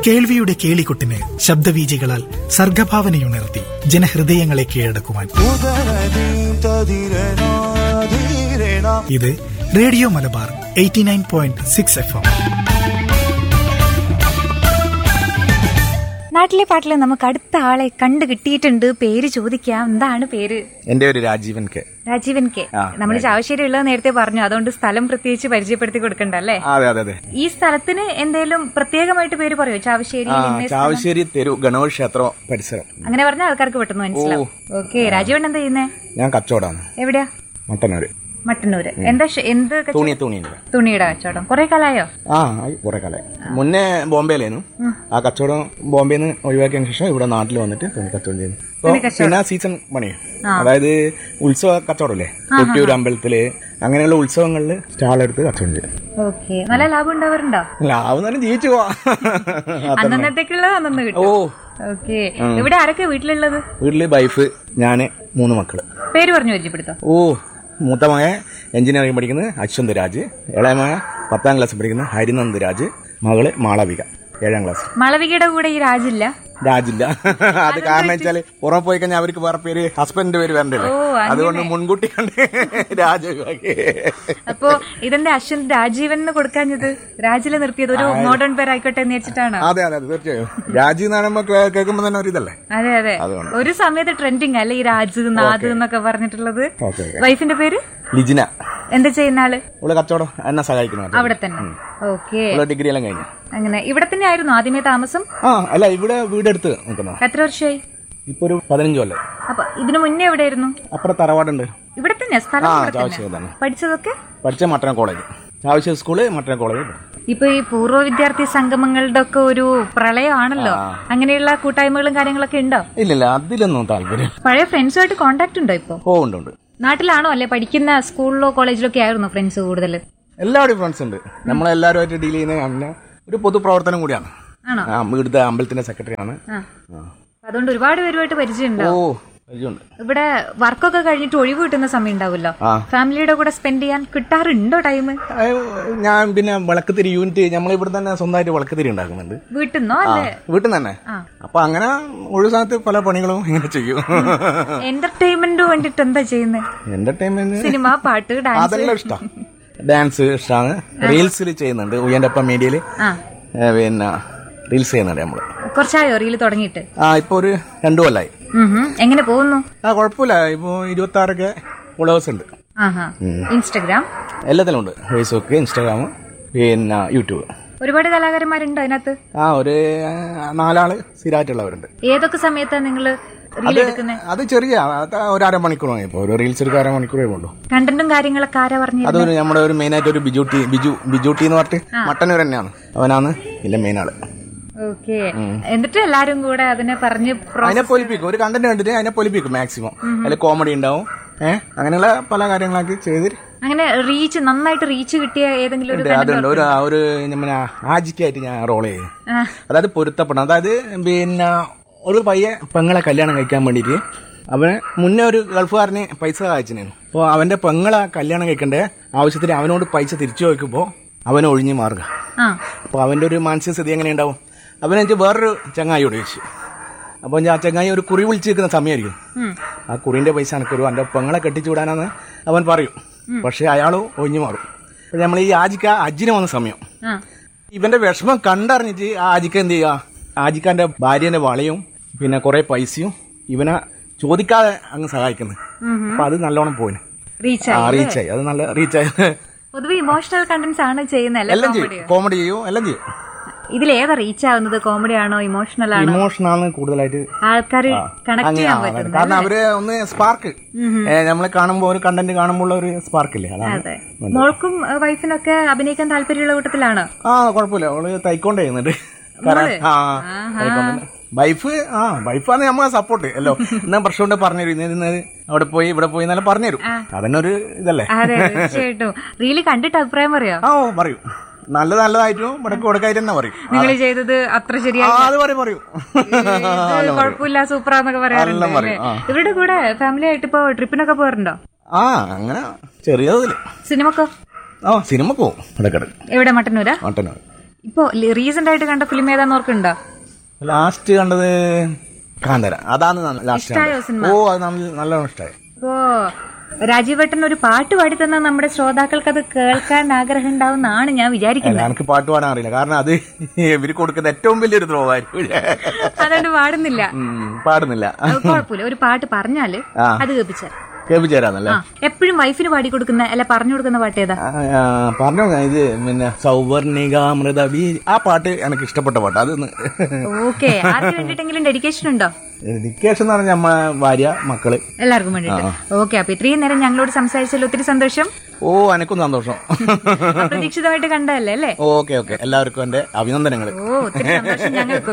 കേൾവിയുടെ കേളികൊട്ടിന് ശബ്ദവീചികളാൽ സർഗഭാവനയുണർത്തി ജനഹൃദയങ്ങളെ കീഴടക്കുവാൻ ഇത് radio Malabar eighty nine point six F M നാട്ടിലെ പാട്ടിൽ നമുക്ക് അടുത്ത ആളെ കണ്ടു കിട്ടിയിട്ടുണ്ട് പേര് ചോദിക്കാം എന്താണ് പേര് എന്റെ ഒരു രാജീവൻ കെ രാജീവൻ കെ ആ, നമ്മൾ ചാവശ്ശേരി ഉള്ളത് നേരത്തെ പറഞ്ഞു അതുകൊണ്ട് സ്ഥലം പ്രത്യേകിച്ച് പരിചയപ്പെടുത്തി കൊടുക്കണ്ട അല്ലേ അതെ അതെ അതെ ഈ സ്ഥലത്തിന് എന്തേലും പ്രത്യേകമായിട്ട് പേര് പറയോ ചാവശ്ശേരി ആ ഇന്നേ സ്ഥലം? ചാവശ്ശേരി തെരു ഗണപതി ക്ഷേത്രം പരിസരം അങ്ങനെ പറഞ്ഞ ആൾക്കാർക്ക് പെട്ടെന്ന് മനസ്സിലാവും ഓക്കെ രാജീവൻ എന്താ ചെയ്യുന്നേ ഞാൻ കച്ചവടമാണ് എവിടെയാ മട്ടന്നൂര് മട്ടന്നൂര് എന്താ ഷ- എന്ത് കച്ചവടം? തുണി തുണിയുണ്ട് തുണിയുടെ കച്ചവടം കുറെ കാലായോ ആ ആയി കുറെ കാലം മുന്നേ ബോംബെയിലായിരുന്നു ആ കച്ചവടം ബോംബെയിൽ നിന്ന് ഒഴിവാക്കിയതിന് ശേഷം ഇവിടെ നാട്ടിൽ വന്നിട്ട് തുണി കച്ചവടം ചെയ്യുന്നു ഇപ്പൊ പിന്നെ സീസൺ പണി അതായത് ഉത്സവ കച്ചവടമല്ലേ കൊട്ടിയൂർ അമ്പലത്തില് അങ്ങനെയുള്ള ഉത്സവങ്ങളിൽ സ്റ്റാൾ എടുത്ത് കച്ചവടം ചെയ്യും ഓക്കെ നല്ല ലാഭം ഉണ്ടാവാറുണ്ടോ ലാഭം തന്നെ ജീവിച്ചു പോവാ അത്രന്നെ. അന്നന്നത്തേക്കുള്ളത് അന്നു ഓ കിട്ടും ഓക്കെ ഇവിടെ ആരൊക്കെ വീട്ടിലുള്ളത് വീട്ടില് വൈഫ് ഞാന് മൂന്ന് മക്കള് പേര് പറഞ്ഞു പരിചയപ്പെടുത്തോ ഓ മൂത്ത മകൻ എഞ്ചിനീയറിംഗ് പഠിക്കുന്നത് അശ്വന്ത് രാജ് ഇളയ മകൻ പത്താം ക്ലാസ് പഠിക്കുന്നത് ഹരിനന്ദ് രാജ് മകള് മാളവിക ഏഴാം ക്ലാസ് മാളവികയുടെ കൂടെ ഈ രാജില്ല രാജില്ല അത് കാരണം വെച്ചാല് പുറമെ പോയി കഴിഞ്ഞാൽ അവർക്ക് വേറെ പേര് ഹസ്ബൻഡിന്റെ പേര് വരണ്ടല്ലേ ഓ, അങ്ങനെ. അതുകൊണ്ട് മുൻകൂട്ടി കണ്ട് രാജ ഒഴിവാക്കി. അപ്പോ ഇതെന്റെ അശ്വന്ത് രാജീവൻ എന്ന് കൊടുക്കാഞ്ഞത് രാജില് നിർത്തിയത് ഒരു മോഡേൺ പേരായിക്കോട്ടെ എന്ന് വെച്ചിട്ടാണ് അതെ അതെ അതെ തീർച്ചയായും രാജി എന്ന് പറയുമ്പോ കേ- കേൾക്കുമ്പോ തന്നെ ഒരു ഇതല്ലേ അതെ അതെ അതുകൊണ്ട്. ഒരു സമയത്ത് ട്രെൻഡിങ് അല്ലേ ഈ രാജ് നാദ് എന്നൊക്കെ പറഞ്ഞിട്ടുള്ളത് ഓക്കെ ഓക്കെ വൈഫിന്റെ പേര് ലിജിന എന്താ ചെയ്യുന്ന ആള് അവള് കച്ചവടം എന്നെ സഹായിക്കുന്നു അവിടെ തന്നെ ഓക്കെ അവള് ഡിഗ്രി എല്ലാം കഴിഞ്ഞു അങ്ങനെ ഇവിടെ തന്നെ ആയിരുന്നു ആദ്യമേ താമസം ആ അല്ല ഇവിടെ വീടെടുത്ത് നിൽക്കുന്ന എത്ര വർഷമായി ഇപ്പൊ ഒരു പതിനഞ്ച് കൊല്ലം അപ്പൊ ഇതിനു മുന്നേ എവിടെയായിരുന്നു അപ്പുറം തറവാടുണ്ട് ഇവിടെ തന്നെ സ്ഥലം ആ ഇവിടെ തന്നെ ചാവശ്യം തന്നെ പഠിച്ചതൊക്കെ പഠിച്ച മട്ടന കോളേജ് ചാവശ്യ സ്കൂള് മട്ടന കോളേജ് ഇപ്പൊ ഈ പൂർവ്വ വിദ്യാർത്ഥി സംഗമങ്ങളുടെ ഒക്കെ ഒരു പ്രളയമാണല്ലോ അങ്ങനെയുള്ള കൂട്ടായ്മകളും കാര്യങ്ങളൊക്കെ ഉണ്ടോ ഇല്ലില്ല അതിലൊന്നും താല്പര്യം പഴയ ഫ്രണ്ട്സുമായിട്ട് കോണ്ടാക്ട് ഉണ്ടോ ഇപ്പൊ ഓ ഉണ്ട് ഉണ്ട് നാട്ടിലാണോ അല്ലെ പഠിക്കുന്ന സ്കൂളിലോ കോളേജിലോ ഒക്കെ ആയിരുന്നു ഫ്രണ്ട്സ് കൂടുതൽ എല്ലാവരുടെയും ഫ്രണ്ട്സ് ഉണ്ട് നമ്മളെല്ലാവരുമായിട്ട് ഡീൽ ചെയ്യുന്ന അങ്ങനെ ഒരു പൊതുപ്രവർത്തനം കൂടിയാണ് ആണോ ആ ഇവിടുത്തെ അമ്പലത്തിന്റെ സെക്രട്ടറി ആണ് ആ അതുകൊണ്ട് ഒരുപാട് പേരുമായിട്ട് പരിചയം ഓ ഉണ്ടാവും പരിചയമുണ്ട് ഇവിടെ വർക്കൊക്കെ കഴിഞ്ഞിട്ട് ഒഴിവ് കിട്ടുന്ന സമയം ഉണ്ടാവുമല്ലോ ആ. ഫാമിലിയുടെ കൂടെ സ്പെൻഡ് ചെയ്യാൻ കിട്ടാറുണ്ടോ ടൈം ആ, ഞാൻ പിന്നെ വിളക്കുതിരി യൂണിറ്റ് നമ്മൾ ഇവിടെ തന്നെ സ്വന്തമായിട്ട് വിളക്കുതിരി ഉണ്ടാക്കുന്നുണ്ട് വീട്ടിൽ നിന്നോ ആ അല്ലെ വീട്ടിൽ നിന്ന് തന്നെ അപ്പൊ അങ്ങനെ ഒഴിവ് സമയത്ത് പല പണികളും ഇങ്ങനെ ചെയ്യും എന്റർടൈൻമെന്റ് വേണ്ടിട്ട് എന്താ ചെയ്യുന്നത് എന്റർടൈൻമെന്റ് സിനിമ പാട്ട് ഡാൻസ് അതെല്ലാം ഇഷ്ടമാണ് ഡാൻസ് ഇഷ്ടമാണ് റീൽസിൽ ചെയ്യുന്നുണ്ട് ഉയ്യന്റെ ഒപ്പം മീഡിയയിൽ ആ പിന്നെ റീൽസ് ചെയ്യുന്നുണ്ട് നമ്മള് കുറച്ചായോ റീല് തുടങ്ങിയിട്ട് ആ ഇപ്പൊ ഒരു രണ്ടു കൊല്ലായി ഉം ഹും. എങ്ങനെ പോകുന്നു ആ കുഴപ്പമില്ല ഇപ്പൊ ഇരുപത്തി ആറൊക്കെ ഫോളോവേഴ്സ് ഉണ്ട് ആഹാ ഇൻസ്റ്റഗ്രാം എല്ലാത്തിലും ഉണ്ട് ഫേസ്ബുക്ക് ഇൻസ്റ്റാഗ്രാം പിന്നെ യൂട്യൂബ് ഒരുപാട് കലാകാരന്മാരുണ്ടോ അതിനകത്ത് ആ ഒരു ആ, നാലാള് സ്ഥിരമായിട്ടുള്ളവരുണ്ട് ഏതൊക്കെ സമയത്താ നിങ്ങള് റീൽ എടുക്കുന്നത് അത് ചെറിയ അത് ഒരു അരമണിക്കൂർ ഇപ്പൊ ഒരു റീൽസ് എടുക്കാൻ അരമണിക്കൂറേ ഉള്ളൂ കണ്ടന്റും കാര്യങ്ങളൊക്കെ ആരാ പറഞ്ഞു അതൊരു നമ്മുടെ ഒരു മെയിൻ ആയിട്ട് ഒരു ബിജുട്ടി ബിജു ബിജുട്ടി എന്ന് പറഞ്ഞിട്ട് മട്ടന്നൂർ തന്നെയാണ് അവനാണ് ഇതിന്റെ മെയിൻ ആള് ഓക്കെ എന്നിട്ട് എല്ലാരും കൂടെ അതിനെ പറഞ്ഞ് പ്രോ- അതിനെ പൊലിപ്പിക്കും ഒരു കണ്ടന്റ് കണ്ടിട്ട് അതിനെ പൊലിപ്പിക്കും മാക്സിമം അതിൽ കോമഡി ഉണ്ടാവും ഏഹ് അങ്ങനെയുള്ള പല കാര്യങ്ങളൊക്കെ ചെയ്ത് അങ്ങനെ റീച്ച് നന്നായിട്ട് റീച്ച് കിട്ടിയ ഏതെങ്കിലും ഒരു അതുണ്ട് ഒരു ഒരു പിന്നെ ആജിക്കായിട്ട് ഞാൻ റോൾ ചെയ്യും ആ. അതായത് പൊരുത്തപ്പെടണം അതായത് പിന്നെ ഒരു പയ്യെ പെങ്ങളെ കല്യാണം കഴിക്കാൻ വേണ്ടിയിട്ട് അവന് മുന്നേ ഒരു ഗൾഫുകാരന് പൈസ അയച്ചിനു അപ്പോൾ അവന്റെ പെങ്ങളെ കല്യാണം കഴിക്കേണ്ട ആവശ്യത്തിന് അവനോട് പൈസ തിരിച്ചു ചോദിക്കുമ്പോൾ അവനെ ഒഴിഞ്ഞു മാറുക ആ അപ്പോൾ അവന്റെ ഒരു മാനസിക സ്ഥിതി എങ്ങനെ ഉണ്ടാവും അവനെനിക്ക് വേറൊരു ചങ്ങായിയോട് ചോദിച്ചു അപ്പോൾ ഞാൻ ആ ചങ്ങായി ഒരു കുറി വിളിച്ച് നിൽക്കുന്ന സമയമായിരിക്കും ഉം. ആ കുറിന്റെ പൈസ എനക്കൊരു എൻ്റെ പെങ്ങളെ കെട്ടിച്ചു വിടാനാന്ന് അവൻ പറയും പക്ഷെ അയാൾ ഒഴിഞ്ഞു മാറും അപ്പോൾ നമ്മൾ ഈ ആജിക്ക അജ്ജിന് വന്ന സമയം ആ ഇവന്റെ വിഷമം കണ്ടറിഞ്ഞിട്ട് ആ ആജിക്ക എന്ത് ചെയ്യുക ആജിക്കാന്റെ ഭാര്യന്റെ വളയും പിന്നെ കുറെ പൈസയും ഇവനെ ചോദിക്കാതെ അങ്ങ് സഹായിക്കുന്നു അപ്പൊ അത് നല്ലോണം പോയിന് റീച്ച് ആ ആയി റീച്ചായി അത് നല്ല റീച്ചായി പൊതുവെ ഇമോഷണൽ കണ്ടന്റ്സ് ആണ് ചെയ്യുന്നത് എല്ലാം അല്ലേ ചെയ്യും കോമഡി ചെയ്യും എല്ലാം ചെയ്യും ഇതിൽ ഏതാ റീച്ച് ആവുന്നത് കോമഡി ആണോ ഇമോഷണൽ ആണോ ഇമോഷനാണ് കൂടുതലായിട്ട് ആൾക്കാർ കണക്ട് അങ്ങനെ ചെയ്യാൻ ആ, പറ്റുന്നത് കാരണം അവര് ഒന്ന് സ്പാർക്ക് നമ്മൾ കാണുമ്പോൾ ഒരു കണ്ടന്റ് കാണുമ്പോൾ ഉള്ള ഒരു സ്പാർക്ക് ഇല്ലേ അതാണ് അതെ മോൾക്കും ഏഹ്, വൈഫിനൊക്കെ അഭിനയിക്കാൻ താല്പര്യമുള്ള കൂട്ടത്തിലാണോ ആ കുഴപ്പമില്ല അവള് തൈക്കൊണ്ട് ചെയ്യുന്നുണ്ട് കാരണം ആ തൈക്കൊണ്ട് വൈഫ് ആ വൈഫാണ് നമ്മളെ സപ്പോർട്ട് അല്ലോ എന്നാ പ്രശ്നം പറഞ്ഞു തരും ഇന്ന് അവിടെ പോയി ഇവിടെ പോയി എന്നെല്ലാം പറഞ്ഞു തരും അതന്നെ ഒരു ഇതല്ലേ അതെ തീർച്ചയായിട്ടും റീല് കണ്ടിട്ട് അഭിപ്രായം പറയോ ആ ഓ പറയും നല്ല നല്ലതായിട്ടും ഇടയ്ക്ക് കൊടുക്കായിട്ട് തന്നെ പറയും നിങ്ങൾ ചെയ്തത് അത്ര ആ ശരിയായി അത് പറയും പറയും ഇത് കുഴപ്പമില്ല സൂപ്പറാന്നൊക്കെ പറയാറുണ്ട് എല്ലാം പറയും, അല്ലേ? ഇവരുടെ കൂടെ ഫാമിലി ആയിട്ട് ഇപ്പൊ ട്രിപ്പിനൊക്കെ പോകാറുണ്ടോ ആ അങ്ങനെ ചെറിയതില് സിനിമക്കോ ആ സിനിമ പോവും ഇടക്കിടക്ക് എവിടെ മട്ടന്നൂരാ മട്ടന്നൂർ ഇപ്പൊ റീസെന്റ് ആയിട്ട് കണ്ട ഫിലിം ഏതാന്ന് ഓർക്കുന്നുണ്ടോ ലാസ്റ്റ് കണ്ടത് കാന്തര അതാണ് ലാസ്റ്റ് ഇഷ്ടായോ സിനിമ? ഓ അത് നല്ല- നല്ലോണം ഇഷ്ടമായി ഇപ്പോ രാജീവേട്ടൻ ഒരു പാട്ട് പാടി തന്നാൽ നമ്മുടെ ശ്രോതാക്കൾക്ക് അത് കേൾക്കാൻ ആഗ്രഹം ഉണ്ടാവുന്നതാണ് ഞാൻ വിചാരിക്കുന്നത് എനിക്ക് പാട്ട് പാടാൻ അറിയില്ല കാരണം അത് ഇവര് കൊടുക്കുന്ന ഏറ്റവും വലിയൊരു ദ്രോവ് ആയിരിക്കും അതുകൊണ്ട് പാടുന്നില്ല ഉം, പാടുന്നില്ല അത് കുഴപ്പമില്ല ഒരു പാട്ട് പറഞ്ഞാല് ആ. അത് കേൾപ്പിച്ചാൽ കേൾപ്പിച്ചേരാന്നല്ലേ ആ എപ്പോഴും വൈഫിന് പാടി കൊടുക്കുന്ന അല്ല പറഞ്ഞു കൊടുക്കുന്ന പാട്ട് ഏതാ ആ, ആ, പറഞ്ഞോ ഇത് പിന്നെ സൗവർണികാമൃത ആ പാട്ട് എനിക്ക് ഇഷ്ടപ്പെട്ട പാട്ട് അതൊന്ന് ഓക്കെ ആർക്ക് വേണ്ടിട്ടെങ്കിലും ഡെഡിക്കേഷൻ ഉണ്ടോ ഡെഡിക്കേഷൻ എന്ന് പറഞ്ഞാൽ നമ്മളെ ഭാര്യ മക്കള് എല്ലാവർക്കും വേണ്ടിട്ട് ഓക്കെ അപ്പൊ ഇത്രയും നേരം ഞങ്ങളോട് സംസാരിച്ചതിൽ ഒത്തിരി സന്തോഷം ഓ എനക്കും സന്തോഷം അപ്രതീക്ഷിതമായിട്ട് കണ്ടതല്ലേ അല്ലേ ഓക്കെ ഓക്കെ എല്ലാവർക്കും എന്റെ അഭിനന്ദനങ്ങൾ ഓ ഒത്തിരി സന്തോഷം ഞങ്ങൾക്കും